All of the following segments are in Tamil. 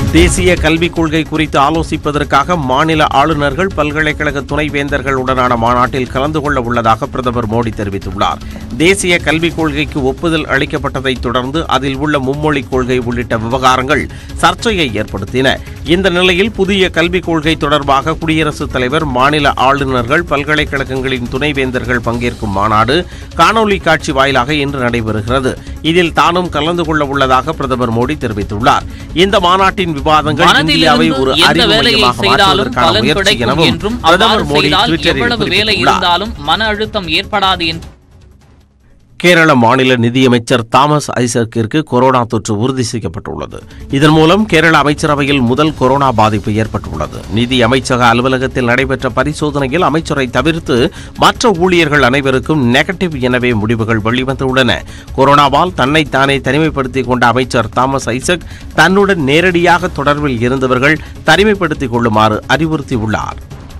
தேசிய கல்விக் கொள்கை குறித்து ஆலோசிப்பதற்காக மாநில ஆளுநர்கள் பல்கலைக்கழக துணைவேந்தர்களுடனான மாநாட்டில் கலந்து கொள்ள உள்ளதாக பிரதமர் மோடி தெரிவித்துள்ளார் தேசிய கல்விக் கொள்கைக்கு ஒப்புதல் அளிக்கப்பட்டதைத் தொடர்ந்து அதில் உள்ள மும்மொழிக் கொள்கை உள்ளிட்ட விவகாரங்கள் சர்ச்சையை ஏற்படுத்தின இந்த நிலையில் புதிய கல்விக் கொள்கை தொடர்பாக குடியரசுத் தலைவர் மாநில ஆளுநர்கள் பல்கலைக்கழகங்களின் துணைவேந்தர்கள் பங்கேற்கும் மாநாடு காணொலி காட்சி வாயிலாக இன்று நடைபெறுகிறது இதில் தானும் கலந்து கொள்ள உள்ளதாக பிரதமர் மோடி தெரிவித்துள்ளார் இந்த மாநாட்டின் விவாதங்கள் இந்தியாவை ஒரு மனதிலிருந்து எந்த அறிவு வேலையை மையமாக செய்தாலும் மாற்றுவதற்கான பலன் முயற்சி கிடைக்கும் எனவும் என்றும் பிரதமர் அவ்வாறு மோடி செய்தால் ட்விட்டரில் எவ்வளவு வேலை குறிப்பிட்டுள்ளார் இருந்தாலும் மன அழுத்தம் ஏற்படாது என்று கேரள மாநில நிதியமைச்சர் தாமஸ் ஐசக்கிற்கு கொரோனா தொற்று உறுதி செய்யப்பட்டுள்ளது இதன் மூலம் கேரள அமைச்சரவையில் முதல் கொரோனா பாதிப்பு ஏற்பட்டுள்ளது நிதி அமைச்சக அலுவலகத்தில் நடைபெற்ற பரிசோதனையில் அமைச்சரை தவிர்த்து மற்ற ஊழியர்கள் அனைவருக்கும் நெகட்டிவ் எனவே முடிவுகள் வெளிவந்துள்ளன கொரோனாவால் தன்னைத்தானே தனிமைப்படுத்திக் கொண்ட அமைச்சர் தாமஸ் ஐசக் தன்னுடன் நேரடியாக தொடர்பில் இருந்தவர்கள் தனிமைப்படுத்திக் கொள்ளுமாறு அறிவுறுத்தியுள்ளார்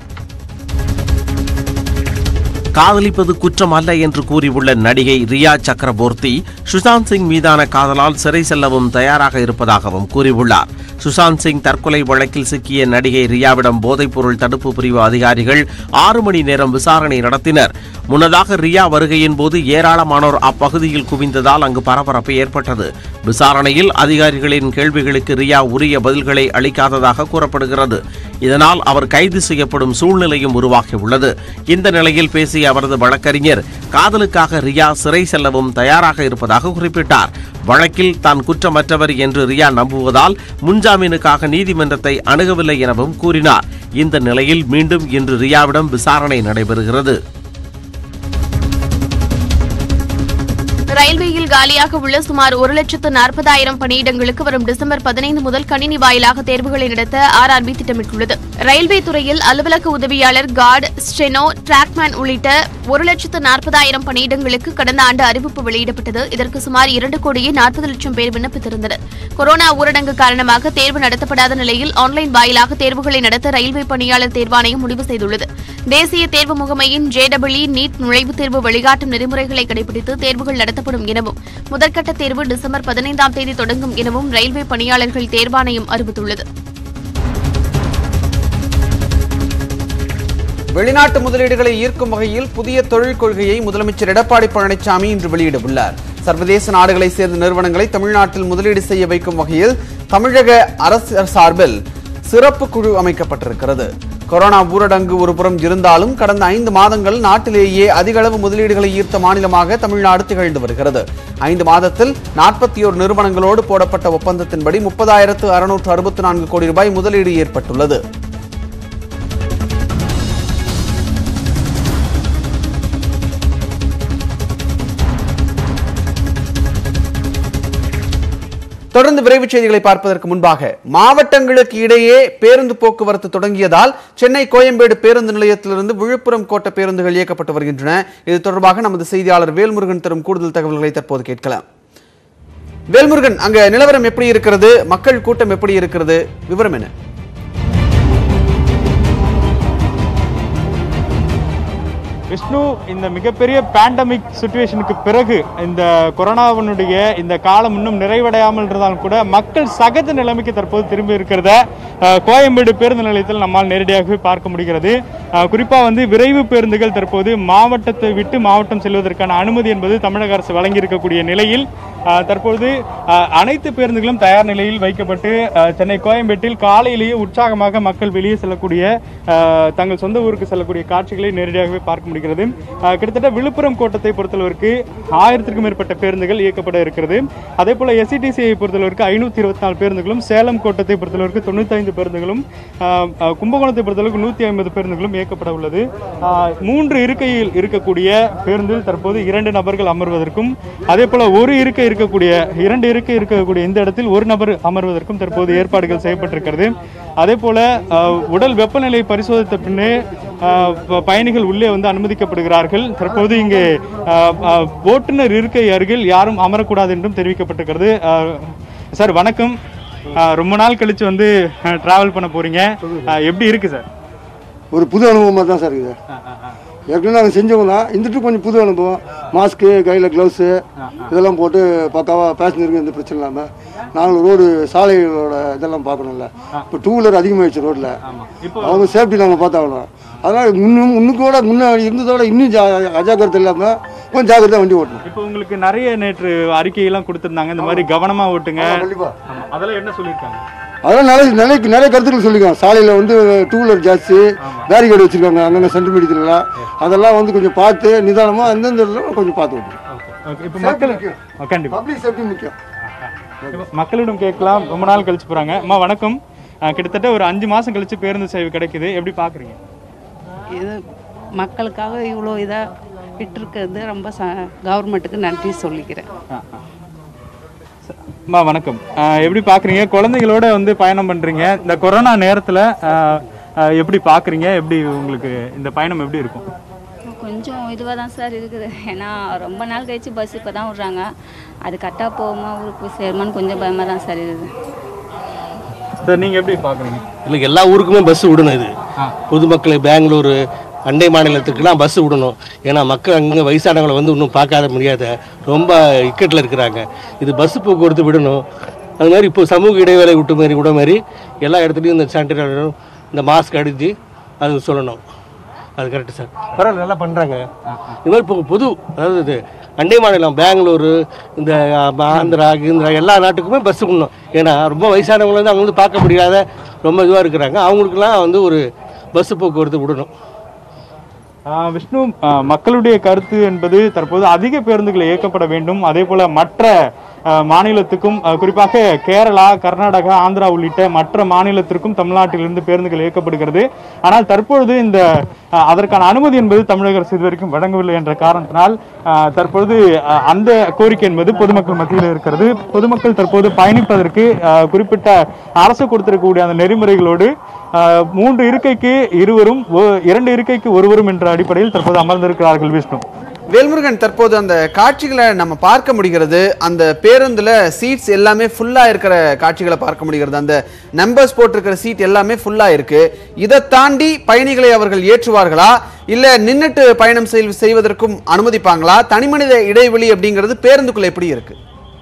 காதலிப்பது குற்றம் அல்ல என்று கூறியுள்ள நடிகை ரியா சக்கரபோர்த்தி சுஷாந்த் சிங் மீதான காதலால் சிறை செல்லவும் தயாராக இருப்பதாகவும் கூறியுள்ளார் சுஷாந்த் சிங் தற்கொலை வழக்கில் சிக்கிய நடிகை ரியாவிடம் போதைப்பொருள் தடுப்பு பிரிவு அதிகாரிகள் ஆறு மணி நேரம் விசாரணை நடத்தினர் முன்னதாக ரியா வருகையின் போது ஏராளமானோர் அப்பகுதியில் குவிந்ததால் அங்கு பரபரப்பு ஏற்பட்டது விசாரணையில் அதிகாரிகளின் கேள்விகளுக்கு ரியா உரிய பதில்களை அளிக்காததாக கூறப்படுகிறது இதனால் அவர் கைது செய்யப்படும் சூழ்நிலையும் உருவாகியுள்ளது இந்த நிலையில் பேசிய அவரது வழக்கறிஞர் காதலுக்காக ரியா சிறை செல்லவும் தயாராக இருப்பதாக குறிப்பிட்டார் வழக்கில் தான் குற்றமற்றவர் என்று ரியா நம்புவதால் முன்ஜாமீனுக்காக நீதிமன்றத்தை அணுகவில்லை எனவும் கூறினார் இந்த நிலையில் மீண்டும் இன்று ரியாவிடம் விசாரணை நடைபெறுகிறது ரயில்வேயில் காலியாக உள்ள சுமார் ஒரு லட்சத்து நாற்பதாயிரம் பணியிடங்களுக்கு வரும் டிசம்பர் பதினைந்து முதல் கணினி வாயிலாக தேர்வுகளை நடத்த ஆர்ஆர்பி திட்டமிட்டுள்ளது ரயில்வே துறையில் அலுவலக உதவியாளர் கார்டு ஸ்டெனோ டிராக்மேன் உள்ளிட்ட ஒரு லட்சத்து நாற்பதாயிரம் பணியிடங்களுக்கு கடந்த ஆண்டு அறிவிப்பு வெளியிடப்பட்டது இதற்கு சுமார் இரண்டு கோடியே நாற்பது லட்சம் பேர் விண்ணப்பித்திருந்தனர் கொரோனா ஊரடங்கு காரணமாக தேர்வு நடத்தப்படாத நிலையில் ஆன்லைன் வாயிலாக தேர்வுகளை நடத்த ரயில்வே பணியாளர் தேர்வாணையம் முடிவு செய்துள்ளது தேசிய தேர்வு முகமையின் ஜேடபிள்இ நீட் நுழைவுத் தேர்வு வழிகாட்டும் நெறிமுறைகளை கடைபிடித்து தேர்வுகள் நடத்தப்படும் எனவும் முதற்கட்ட தேர்வு டிசம்பர் பதினைந்தாம் தேதி தொடங்கும் எனவும் ரயில்வே பணியாளர்கள் தேர்வாணையம் அறிவித்துள்ளது வெளிநாட்டு முதலீடுகளை ஈர்க்கும் வகையில் புதிய தொழில் கொள்கையை முதலமைச்சர் எடப்பாடி பழனிசாமி இன்று வெளியிட உள்ளார் சர்வதேச நாடுகளைச் சேர்ந்த நிறுவனங்களை தமிழ்நாட்டில் முதலீடு செய்ய வைக்கும் வகையில் தமிழக அரசு சார்பில் சிறப்பு குழு அமைக்கப்பட்டிருக்கிறது கொரோனா ஊரடங்கு ஒருபுறம் இருந்தாலும் கடந்த ஐந்து மாதங்கள் நாட்டிலேயே அதிக அளவு முதலீடுகளை ஈர்த்த மாநிலமாக தமிழ்நாடு திகழ்ந்து வருகிறது ஐந்து மாதத்தில் நாற்பத்தி ஒரு நிறுவனங்களோடு போடப்பட்ட ஒப்பந்தத்தின்படி முப்பதாயிரத்து அறுநூற்று அறுபத்தி நான்கு கோடி ரூபாய் முதலீடு ஏற்பட்டுள்ளது தொடர்ந்து விரைவுச் செய்திகளை பார்ப்பதற்கு முன்பாக மாவட்டங்களுக்கு இடையே பேருந்து போக்குவரத்து தொடங்கியதால் சென்னை கோயம்பேடு பேருந்து நிலையத்திலிருந்து விழுப்புரம் கோட்ட பேருந்துகள் இயக்கப்பட்டு வருகின்றன இது தொடர்பாக நமது செய்தியாளர் வேல்முருகன் தரும் கூடுதல் தகவல்களை தற்போது கேட்கலாம் வேல்முருகன் அங்க நிலவரம் எப்படி இருக்கிறது மக்கள் கூட்டம் எப்படி இருக்கிறது விவரம் என்ன விஷ்ணு இந்த மிகப்பெரிய பேண்டமிக் சுச்சுவேஷனுக்கு பிறகு இந்த கொரோனாவினுடைய இந்த காலம் இன்னும் நிறைவடையாமல் இருந்தாலும் கூட மக்கள் சகஜ நிலைமைக்கு தற்போது திரும்பி இருக்கிறத அஹ், கோயம்பேடு பேருந்து நிலையத்தில் நம்மால் நேரடியாகவே பார்க்க முடிகிறது அஹ், குறிப்பா வந்து விரைவு பேருந்துகள் தற்போது மாவட்டத்தை விட்டு மாவட்டம் செல்வதற்கான அனுமதி என்பது தமிழக அரசு வழங்கி இருக்கக்கூடிய நிலையில் அஹ், தற்போது அஹ், அனைத்து பேருந்துகளும் தயார் நிலையில் வைக்கப்பட்டு அஹ், சென்னை கோயம்பேட்டில் காலையிலேயே உற்சாகமாக மக்கள் வெளியே செல்லக்கூடிய அஹ், தங்கள் சொந்த ஊருக்கு செல்லக்கூடிய காட்சிகளை நேரடியாகவே பார்க்க முடிகிறது அஹ், கிட்டத்தட்ட விழுப்புரம் கோட்டத்தை பொறுத்தளவிற்கு ஆயிரத்திற்கும் மேற்பட்ட பேருந்துகள் இயக்கப்பட இருக்கிறது அதே போல எஸ்சிடிசியை பொறுத்தளவிற்கு ஐநூத்தி இருபத்தி நாலு பேருந்துகளும் சேலம் கோட்டத்தை பொறுத்தளவிற்கு தொண்ணூத்தைந்து பேருந்துகளும் அஹ், அஹ், கும்பகோணத்தை பொறுத்தளவுக்கு நூத்தி ஐம்பது பேருந்துகளும் இயக்கப்பட உள்ளது அஹ், மூன்று இருக்கையில் இருக்கக்கூடிய பேருந்தில் தற்போது இரண்டு நபர்கள் அமர்வதற்கும் அதே போல ஒரு இருக்கை இருக்கக்கூடிய இரண்டு இருக்கை இருக்கக்கூடிய இந்த இடத்தில் ஒரு நபர் அமர்வதற்கும் தற்போது ஏற்பாடுகள் செய்யப்பட்டிருக்கிறது அதே போல அஹ், உடல் வெப்பநிலை பரிசோதித்த பின்னே அஹ், ப- பயணிகள் உள்ளே வந்து அனுமதிக்கப்படுகிறார்கள் தற்போது இங்கே அஹ், அஹ், ஓட்டுநர் இருக்கை அருகில் யாரும் அமரக்கூடாது என்றும் தெரிவிக்கப்பட்டிருக்கிறது அஹ், சார் வணக்கம் அஹ், ரொம்ப நாள் கழிச்சு வந்து டிராவல் பண்ண போறீங்க அஹ், எப்படி இருக்கு சார் ஒரு புது அனுபவமாக தான் சார் இருக்குது ஏற்கனவே நாங்கள் செஞ்சவங்க தான் இந்த trip கொஞ்சம் புது அனுபவம் மாஸ்க்கு கையில் க்ளவுஸு இதெல்லாம் போட்டு பக்காவாக பேசஞ்சருக்கு எந்த பிரச்சனை இல்லாமல் நாங்கள் ரோடு சாலைகளோட இதெல்லாம் பார்க்கணும்ல இப்போ டூ வீலர் அதிகமாகிடுச்சு ரோட்டில் இப்போ அவங்க சேஃப்டி நம்ம பார்த்தாகணும் அதனால் இன்னும் முன்னுக்கூட முன்னே இருந்ததோட இன்னும் ஜா அஜாக்கிரதை இல்லாமல் கொஞ்சம் ஜாக்கிரதையாக வண்டி ஓட்டணும் இப்போ உங்களுக்கு நிறைய நேற்று அறிக்கையெல்லாம் கொடுத்திருந்தாங்க இந்த மாதிரி கவனமா ஓட்டுங்க கண்டிப்பாக ஆமா. அதெல்லாம் என்ன சொல்லியிருக்காங்க அதெல்லாம் நிறைய நிறைய நிறைய கருத்துக்கள் சொல்லியிருக்காங்க சாலையில் வந்து டூ வீலர் ஜாஸ்தி பேரிகேடு வச்சுருக்காங்க அங்கங்கே சென்டிமீட்டர்லாம் அதெல்லாம் வந்து கொஞ்சம் பார்த்து நிதானமாக அந்தந்த இடத்துல கொஞ்சம் பார்த்து ஓட்டணும் ஓகே இப்போ மக்கள் ஆ, கண்டிப்பா பப்ளிக் சேஃப்டி முக்கியம் இப்ப மக்களிடம் கேட்கலாம் ரொம்ப நாள் கழிச்சு போறாங்க அம்மா வணக்கம் ஆ, கிட்டத்தட்ட ஒரு அஞ்சு மாசம் கழிச்சு பேருந்து சேவை கிடைக்குது எப்படி பாக்குறீங்க இது மக்களுக்காக இவ்வளோ இதாக விட்டுருக்கிறது ரொம்ப ச கவர்மெண்ட்டுக்கு நன்றி சொல்லிக்கிறேன் அம்மா வணக்கம் ஆ, எப்படி பாக்குறீங்க குழந்தைகளோட வந்து பயணம் பண்றீங்க இந்த கொரோனா நேரத்துல ஆ, ஆ, எப்படி பாக்குறீங்க எப்படி உங்களுக்கு இந்த பயணம் எப்படி இருக்கும் கொஞ்சம் இதுவாக தான் சார் இருக்குது ஏன்னா ரொம்ப நாள் கழிச்சு பஸ் இப்போ தான் விட்றாங்க அது கரெக்டாக போகுமா ஊருக்கு போய் சேருமான்னு கொஞ்சம் பயமாக தான் சார் இருக்குது சார் நீங்க எப்படி பாக்குறீங்க இல்லை எல்லா ஊருக்குமே பஸ் விடணும் இது பொதுமக்கள் பெங்களூரு அண்டை மாநிலத்துக்குலாம் பஸ் விடணும் ஏன்னா மக்கள் அங்கே வயசானவங்களை வந்து இன்னும் பார்க்காத முடியாத ரொம்ப இக்கட்டில் இருக்கிறாங்க இது பஸ் போக்குவரத்து விடணும் அது மாதிரி இப்போ சமூக இடைவேளை விட்டு மாதிரி விட மாதிரி எல்லா இடத்துலையும் இந்த சானிடைசர் இந்த மாஸ்க் அடித்து அது சொல்லணும் அது கரெக்டு சார் பரவாயில்ல நல்லா பண்ணுறாங்க இது மாதிரி இப்போ பொது அதாவது இது அண்டை மாநிலம் பெங்களூரு இந்த ஆ, ஆந்திரா கீந்திரா எல்லா நாட்டுக்குமே பஸ் விடணும் ஏன்னா ரொம்ப வயசானவங்களை வந்து அவங்க வந்து பார்க்க முடியாத ரொம்ப இதுவாக இருக்கிறாங்க அவங்களுக்குலாம் வந்து ஒரு பஸ் போக்குவரத்து விடணும் ஆ, விஷ்ணு ஆ, மக்களுடைய கருத்து என்பது தற்போது அதிக பேருந்துகள் இயக்கப்பட வேண்டும் அதே போல மற்ற ஆ, மாநிலத்துக்கும் ஆ, குறிப்பாக கேரளா கர்நாடகா ஆந்திரா உள்ளிட்ட மற்ற மாநிலத்திற்கும் தமிழ்நாட்டிலிருந்து பேருந்துகள் இயக்கப்படுகிறது ஆனால் தற்பொழுது இந்த ஆ, அதற்கான அனுமதி என்பது தமிழக அரசு இதுவரைக்கும் வழங்கவில்லை என்ற காரணத்தினால் ஆ, தற்பொழுது ஆ, அந்த கோரிக்கை என்பது பொதுமக்கள் மத்தியில் இருக்கிறது பொதுமக்கள் தற்போது பயணிப்பதற்கு ஆ, குறிப்பிட்ட அரசு கொடுத்திருக்கக்கூடிய அந்த நெறிமுறைகளோடு ஆஹ் மூன்று இருக்கைக்கு இருவரும் ஒ- இரண்டு இருக்கைக்கு ஒருவரும் என்ற அடிப்படையில் தற்போது அமர்ந்திருக்கிறார்கள் விஷ்ணு வேல்முருகன் தற்போது அந்த காட்சிகளை நம்ம பார்க்க முடிகிறது அந்த பேருந்துல சீட்ஸ் எல்லாமே ஃபுல்லா இருக்கிற காட்சிகளை பார்க்க முடிகிறது அந்த நம்பர்ஸ் போட்டிருக்கிற சீட் எல்லாமே ஃபுல்லா இருக்கு இதை தாண்டி பயணிகளை அவர்கள் ஏற்றுவார்களா இல்ல நின்னுட்டு பயணம் செய்- செய்வதற்கும் அனுமதிப்பாங்களா தனிமனித இடைவெளி அப்படிங்கிறது பேருந்துக்குள்ள எப்படி இருக்கு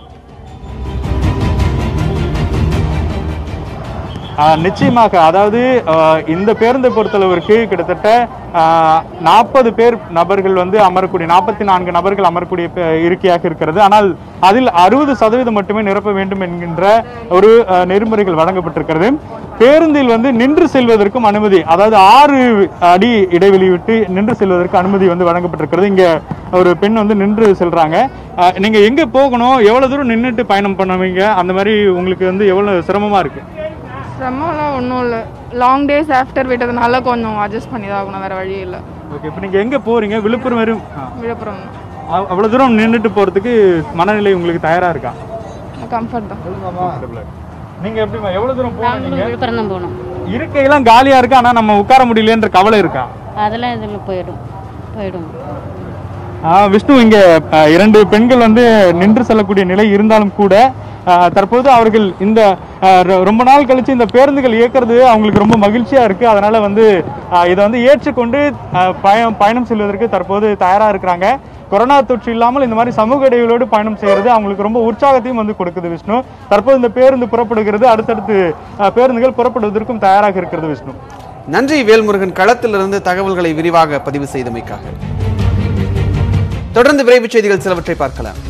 ஆஹ் நிச்சயமாக அதாவது ஆஹ் இந்த பேருந்தை பொறுத்தளவிற்கு கிட்டத்தட்ட நாற்பது பேர் நபர்கள் வந்து அமரக்கூடிய நாற்பத்தி நான்கு நபர்கள் அமரக்கூடிய பே- இருக்கையாக இருக்கிறது ஆனால் அதில் அறுபது சதவீதம் மட்டுமே நிரப்ப வேண்டும் என்கின்ற ஒரு ஆஹ் நெறிமுறைகள் வழங்கப்பட்டிருக்கிறது பேருந்தில் வந்து நின்று செல்வதற்கும் அனுமதி அதாவது ஆறு அடி இடைவெளி விட்டு நின்று செல்வதற்கு அனுமதி வந்து வழங்கப்பட்டிருக்கிறது இங்க ஒரு பெண் வந்து நின்று செல்றாங்க ஆஹ் நீங்க எங்க போகணும் எவ்வளவு தூரம் நின்றுட்டு பயணம் பண்ணுவீங்க அந்த மாதிரி உங்களுக்கு வந்து எவ்வளவு சிரமமா இருக்கு சிரமம்லாம் ஒன்றும் இல்லை லாங் டேஸ் ஆஃப்டர் விட்டதுனால கொஞ்சம் அட்ஜஸ்ட் பண்ணி தான் ஆகணும் வேறு வழி இல்லை ஓகே இப்போ நீங்கள் எங்கே போகிறீங்க விழுப்புரம் வரும் விழுப்புரம் அவ்வளோ தூரம் நின்றுட்டு போகிறதுக்கு மனநிலை உங்களுக்கு தயாராக இருக்கா கம்ஃபர்ட் தான் நீங்கள் எப்படிமா எவ்வளோ தூரம் போகிறீங்க விழுப்புரம் தான் போகணும் இருக்கையெல்லாம் காலியாக இருக்கு ஆனால் நம்ம உட்கார முடியலன்ற கவலை இருக்கா அதெல்லாம் இதில் போயிடும் போயிடும் ஆ, விஷ்ணு இங்கே ஆ, இரண்டு பெண்கள் வந்து நின்று செல்லக்கூடிய நிலை இருந்தாலும் கூட ஆ, தற்போது அவர்கள் இந்த ஆ, ரொ- ரொம்ப நாள் கழிச்சு இந்த பேருந்துகள் இயக்கிறது அவங்களுக்கு ரொம்ப மகிழ்ச்சியா இருக்கு அதனால வந்து ஆ, இதை வந்து ஏற்றுக்கொண்டு ஆ, பயணம் பயணம் செல்வதற்கு தற்போது தயாரா இருக்கிறாங்க கொரோனா தொற்று இல்லாமல் இந்த மாதிரி சமூக இடைவெளியோடு பயணம் செய்கிறது அவங்களுக்கு ரொம்ப உற்சாகத்தையும் வந்து கொடுக்குது விஷ்ணு தற்போது இந்த பேருந்து புறப்படுகிறது அடுத்தடுத்து ஆ, பேருந்துகள் புறப்படுவதற்கும் தயாராக இருக்கிறது விஷ்ணு நன்றி வேல்முருகன் களத்திலிருந்து தகவல்களை விரிவாக பதிவு செய்தமைக்காக தொடர்ந்து விரைவுச் செய்திகள் சிலவற்றை பார்க்கலாம்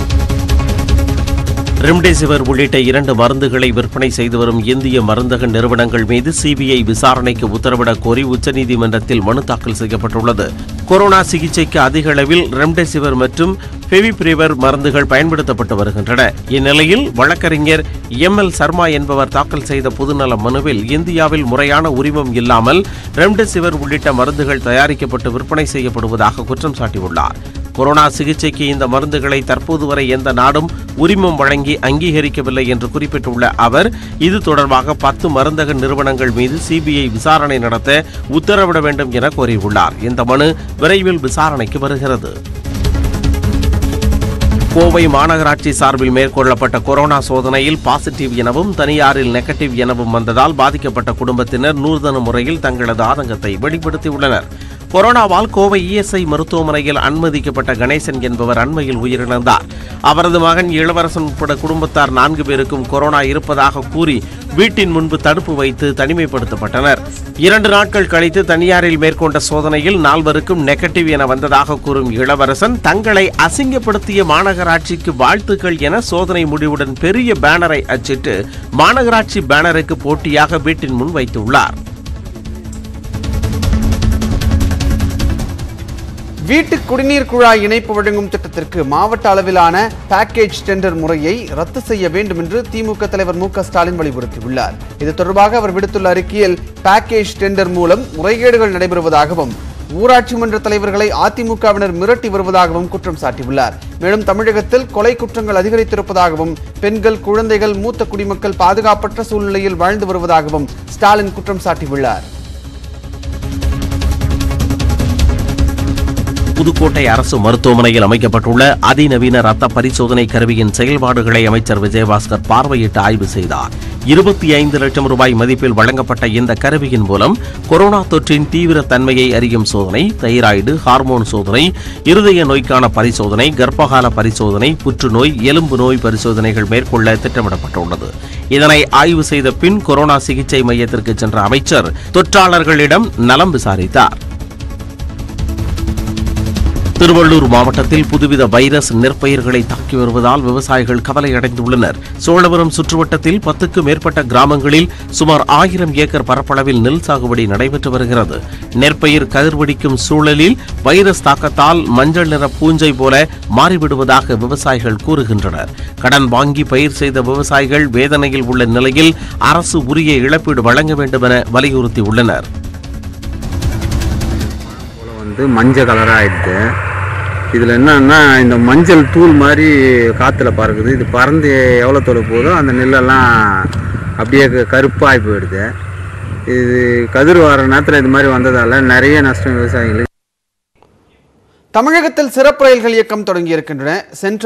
ரெம்டெசிவிர் உள்ளிட்ட இரண்டு மருந்துகளை விற்பனை செய்து வரும் இந்திய மருந்தக நிறுவனங்கள் மீது சிபிஐ விசாரணைக்கு உத்தரவிடக் கோரி உச்சநீதிமன்றத்தில் மனு தாக்கல் செய்யப்பட்டுள்ளது கொரோனா சிகிச்சைக்கு அதிக அளவில் ரெம்டெசிவிர் மற்றும் ஃபெவிபிரிவர் மருந்துகள் பயன்படுத்தப்பட்டு வருகின்றன இந்நிலையில் வழக்கறிஞர் எம் எல் சர்மா என்பவர் தாக்கல் செய்த பொதுநல மனுவில் இந்தியாவில் முறையான உரிமம் இல்லாமல் ரெம்டெசிவிர் உள்ளிட்ட மருந்துகள் தயாரிக்கப்பட்டு விற்பனை செய்யப்படுவதாக குற்றம் சாட்டியுள்ளார் கொரோனா சிகிச்சைக்கு இந்த மருந்துகளை தற்போது வரை எந்த நாடும் உரிமம் வழங்கி அங்கீகரிக்கவில்லை என்று குறிப்பிட்டுள்ள அவர் இது தொடர்பாக பத்து மருந்தக நிறுவனங்கள் மீது சிபிஐ விசாரணை நடத்த உத்தரவிட வேண்டும் என கோரியுள்ளார் இந்த மனு விரைவில் விசாரணைக்கு வருகிறது கோவை மாநகராட்சி சார்பில் மேற்கொள்ளப்பட்ட கொரோனா சோதனையில் பாசிட்டிவ் எனவும் தனியாரில் நெகட்டிவ் எனவும் வந்ததால் பாதிக்கப்பட்ட குடும்பத்தினர் நூதன முறையில் தங்களது ஆதங்கத்தை வெளிப்படுத்தியுள்ளனர் கொரோனாவால் கோவை இஎஸ்ஐ மருத்துவமனையில் அனுமதிக்கப்பட்ட கணேசன் என்பவர் அண்மையில் உயிரிழந்தார் அவரது மகன் இளவரசன் உட்பட குடும்பத்தார் நான்கு பேருக்கும் கொரோனா இருப்பதாக கூறி வீட்டின் முன்பு தடுப்பு வைத்து தனிமைப்படுத்தப்பட்டனர் இரண்டு நாட்கள் கழித்து தனியாரில் மேற்கொண்ட சோதனையில் நால்வருக்கும் நெகட்டிவ் என வந்ததாக கூறும் இளவரசன் தங்களை அசிங்கப்படுத்திய மாநகராட்சிக்கு வாழ்த்துக்கள் என சோதனை முடிவுடன் பெரிய பேனரை அச்சிட்டு மாநகராட்சி பேனருக்கு போட்டியாக வீட்டின் முன் வைத்துள்ளார் வீட்டு குடிநீர் குழாய் இணைப்பு வழங்கும் திட்டத்திற்கு மாவட்ட அளவிலான பேக்கேஜ் டெண்டர் முறையை ரத்து செய்ய வேண்டும் என்று திமுக தலைவர் மு க ஸ்டாலின் வலியுறுத்தியுள்ளார் இது தொடர்பாக அவர் விடுத்துள்ள அறிக்கையில் பேக்கேஜ் டெண்டர் மூலம் முறைகேடுகள் நடைபெறுவதாகவும் ஊராட்சி மன்ற தலைவர்களை அதிமுகவினர் மிரட்டி வருவதாகவும் குற்றம் சாட்டியுள்ளார் மேலும் தமிழகத்தில் கொலை குற்றங்கள் அதிகரித்திருப்பதாகவும் பெண்கள் குழந்தைகள் மூத்த குடிமக்கள் பாதுகாப்பற்ற சூழ்நிலையில் வாழ்ந்து வருவதாகவும் ஸ்டாலின் குற்றம் சாட்டியுள்ளார் புதுக்கோட்டை அரசு மருத்துவமனையில் அமைக்கப்பட்டுள்ள அதிநவீன ரத்த பரிசோதனை கருவியின் செயல்பாடுகளை அமைச்சர் விஜயபாஸ்கர் பார்வையிட்டு ஆய்வு செய்தார் இருபத்தி ஐந்து லட்சம் ரூபாய் மதிப்பில் வழங்கப்பட்ட இந்த கருவியின் மூலம் கொரோனா தொற்றின் தீவிர தன்மையை அறியும் சோதனை தைராய்டு ஹார்மோன் சோதனை இருதய நோய்க்கான பரிசோதனை கர்ப்பகால பரிசோதனை புற்றுநோய் எலும்பு நோய் பரிசோதனைகள் மேற்கொள்ள திட்டமிடப்பட்டுள்ளது இதனை ஆய்வு செய்த பின் கொரோனா சிகிச்சை மையத்திற்கு சென்ற அமைச்சர் தொற்றாளர்களிடம் நலம் விசாரித்தார் திருவள்ளூர் மாவட்டத்தில் புதுவித வைரஸ் நெற்பயிர்களை தாக்கி வருவதால் விவசாயிகள் கவலையடைந்துள்ளனர் சோழவரம் சுற்றுவட்டத்தில் பத்துக்கு மேற்பட்ட கிராமங்களில் சுமார் ஆயிரம் ஏக்கர் பரப்பளவில் நெல் சாகுபடி நடைபெற்று வருகிறது நெற்பயிர் கதிர்வடிக்கும் சூழலில் வைரஸ் தாக்கத்தால் மஞ்சள் நிற பூஞ்சை போல மாறிவிடுவதாக விவசாயிகள் கூறுகின்றனர் கடன் வாங்கி பயிர் செய்த விவசாயிகள் வேதனையில் உள்ள நிலையில் அரசு உரிய இழப்பீடு வழங்க வேண்டும் என வலியுறுத்தியுள்ளனர் வந்து மஞ்சள் கலராக ஆயிடுது இதில் என்னன்னா இந்த மஞ்சள் தூள் மாதிரி காற்றுல பறக்குது இது பறந்து எவ்வளோ தொலைவு போதோ அந்த நெல்லெல்லாம் அப்படியே க- கருப்பாகி போயிடுது இது கதிர் வர நேரத்தில் இது மாதிரி வந்ததால் நிறைய நஷ்டம் விவசாயிகளுக்கு தமிழகத்தில் சிறப்பு ரயில்கள் இயக்கம் தொடங்கியிருக்கின்றன சென்ற